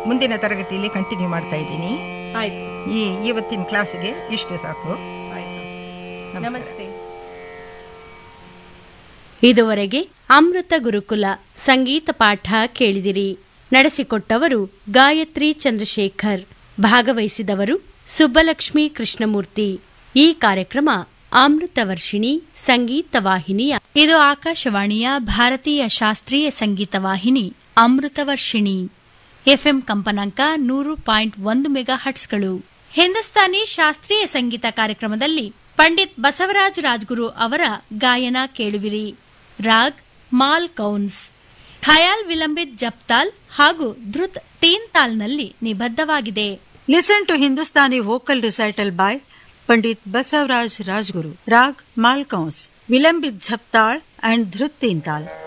ಮುಂದಿನ ತರಗತಿಯಲ್ಲಿ ಕಂಟಿನ್ಯೂ ಮಾಡ್ತಾ ಇದ್ದೀನಿ ಆಯ್ತು ಈ ಇವತ್ತಿನ ಕ್ಲಾಸಿಗೆ ಇಷ್ಟು ಸಾಕು ಆಯ್ತು ನಮಸ್ಕಾರ. ನಮಸ್ತೆ ಇದುವರೆಗೆ ಅಮೃತ ಗುರುಕುಲ ಸಂಗೀತ ಪಾಠ ಕೇಳಿದಿರಿ ನಡೆಸಿಕೊಟ್ಟವರು ಗಾಯತ್ರಿ ಚಂದ್ರಶೇಖರ್ ಭಾಗವಹಿಸಿದವರು ಸುಬ್ಬಲಕ್ಷ್ಮಿ ಕೃಷ್ಣಮೂರ್ತಿ ಈ ಕಾರ್ಯಕ್ರಮ ಅಮೃತ ವರ್ಷಿಣಿ ಸಂಗೀತ ವಾಹಿನಿಯ ಇದು ಆಕಾಶವಾಣಿಯ ಭಾರತೀಯ ಶಾಸ್ತ್ರೀಯ ಸಂಗೀತ ವಾಹಿನಿ ಅಮೃತ ವರ್ಷಿಣಿ ಎಫ್ಎಂ ಕಂಪನಾಂಕ ನೂರು ಪಾಯಿಂಟ್ ಒಂದು ಮೆಗಾ ಹಟ್ಸ್ಗಳು ಹಿಂದೂಸ್ತಾನಿ ಶಾಸ್ತ್ರೀಯ ಸಂಗೀತ ಕಾರ್ಯಕ್ರಮದಲ್ಲಿ ಪಂಡಿತ್ ಬಸವರಾಜ್ ರಾಜ್ಗುರು ಅವರ ಗಾಯನ ಕೇಳುವಿರಿ ರಾಗ್ ಮಾಲ್ ಕೌನ್ಸ್ ಖಯಾಲ್ ವಿಲಂಬಿತ್ ಜಪ್ತಾಲ್ ಹಾಗೂ drut ತೀನ್ ತಾಲ್ನಲ್ಲಿ ನಿಬದ್ಧವಾಗಿದೆ Listen to Hindustani vocal recital by Pandit Basavraj Rajguru, Rag Malkaus, Vilambit Jhaptal and Dhrutintal.